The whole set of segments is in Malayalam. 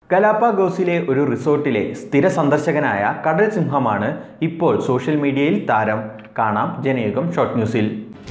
ഗലാപ്പാഗോസിലെ ഒരു റിസോർട്ടിലെ സ്ഥിര സന്ദർശകനായ കടൽ സിംഹമാണ് ഇപ്പോൾ സോഷ്യൽ മീഡിയയിൽ താരം കാണാം ജനയുഗം ഷോർട്ട് ന്യൂസിൽ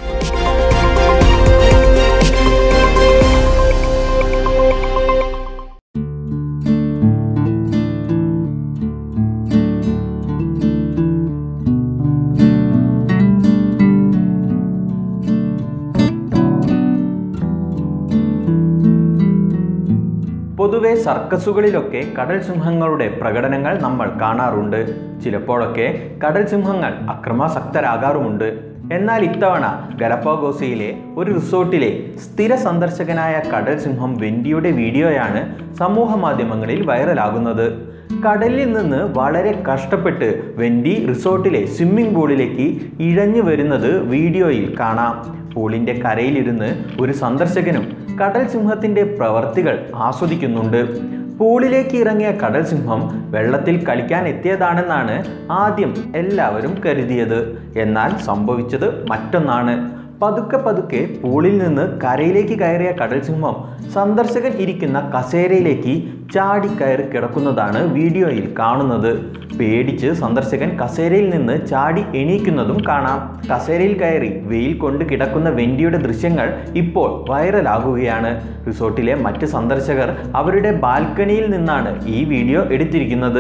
പൊതുവെ സർക്കസുകളിലൊക്കെ കടൽ സിംഹങ്ങളുടെ പ്രകടനങ്ങൾ നമ്മൾ കാണാറുണ്ട് ചിലപ്പോഴൊക്കെ കടൽ സിംഹങ്ങൾ അക്രമാസക്തരാകാറുമുണ്ട് എന്നാൽ ഇത്തവണ ഗലപ്പാഗോസയിലെ ഒരു റിസോർട്ടിലെ സ്ഥിര സന്ദർശകനായ കടൽ സിംഹം വെൻഡിയുടെ വീഡിയോയാണ് സമൂഹ മാധ്യമങ്ങളിൽ വൈറലാകുന്നത് കടലിൽ നിന്ന് വളരെ കഷ്ടപ്പെട്ട് വെൻഡി റിസോർട്ടിലെ സ്വിമ്മിംഗ് പൂളിലേക്ക് ഇഴഞ്ഞു വരുന്നത് വീഡിയോയിൽ കാണാം പൂളിൻ്റെ കരയിലിരുന്ന് ഒരു സന്ദർശകനും കടൽ സിംഹത്തിൻ്റെ പ്രവർത്തികൾ ആസ്വദിക്കുന്നുണ്ട് പൂളിലേക്ക് ഇറങ്ങിയ കടൽ സിംഹം വെള്ളത്തിൽ കളിക്കാൻ എത്തിയതാണെന്നാണ് ആദ്യം എല്ലാവരും കരുതിയത് എന്നാൽ സംഭവിച്ചത് മറ്റൊന്നാണ് പതുക്കെ പതുക്കെ പൂളിൽ നിന്ന് കരയിലേക്ക് കയറിയ കടൽ സിംഹം സന്ദർശകൻ ഇരിക്കുന്ന കസേരയിലേക്ക് ചാടി കയറി കിടക്കുന്നതാണ് വീഡിയോയിൽ കാണുന്നത് പേടിച്ച് സന്ദർശകൻ കസേരയിൽ നിന്ന് ചാടി എണീക്കുന്നതും കാണാം കസേരയിൽ കയറി വെയിൽ കൊണ്ട് കിടക്കുന്ന വെൻഡിയുടെ ദൃശ്യങ്ങൾ ഇപ്പോൾ വൈറലാകുകയാണ് റിസോർട്ടിലെ മറ്റ് സന്ദർശകർ അവരുടെ ബാൽക്കണിയിൽ നിന്നാണ് ഈ വീഡിയോ എടുത്തിരിക്കുന്നത്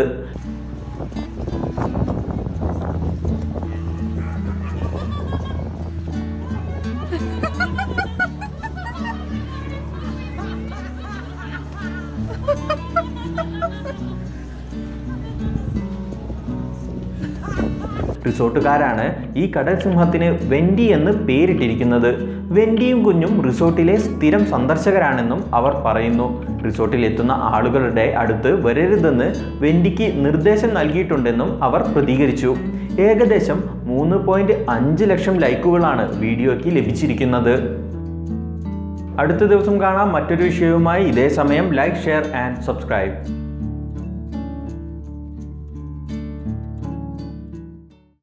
റിസോർട്ടുകാരാണ് ഈ കടൽ സിംഹത്തിന് വെൻഡി എന്ന് പേരിട്ടിരിക്കുന്നത് വെൻഡിയും കുഞ്ഞും റിസോർട്ടിലെ സ്ഥിരം സന്ദർശകരാണെന്നും അവർ പറയുന്നു റിസോർട്ടിൽ എത്തുന്ന ആളുകളുടെ അടുത്ത് വരരുതെന്ന് വെൻഡിക്ക് നിർദ്ദേശം നൽകിയിട്ടുണ്ടെന്നും അവർ പ്രതികരിച്ചു ഏകദേശം മൂന്ന് പോയിന്റ് അഞ്ച് ലക്ഷം ലൈക്കുകളാണ് വീഡിയോയ്ക്ക് ലഭിച്ചിരിക്കുന്നത് അടുത്ത ദിവസം കാണാം മറ്റൊരു വിഷയവുമായി ഇതേ സമയം ലൈക്ക് ഷെയർ ആൻഡ് സബ്സ്ക്രൈബ്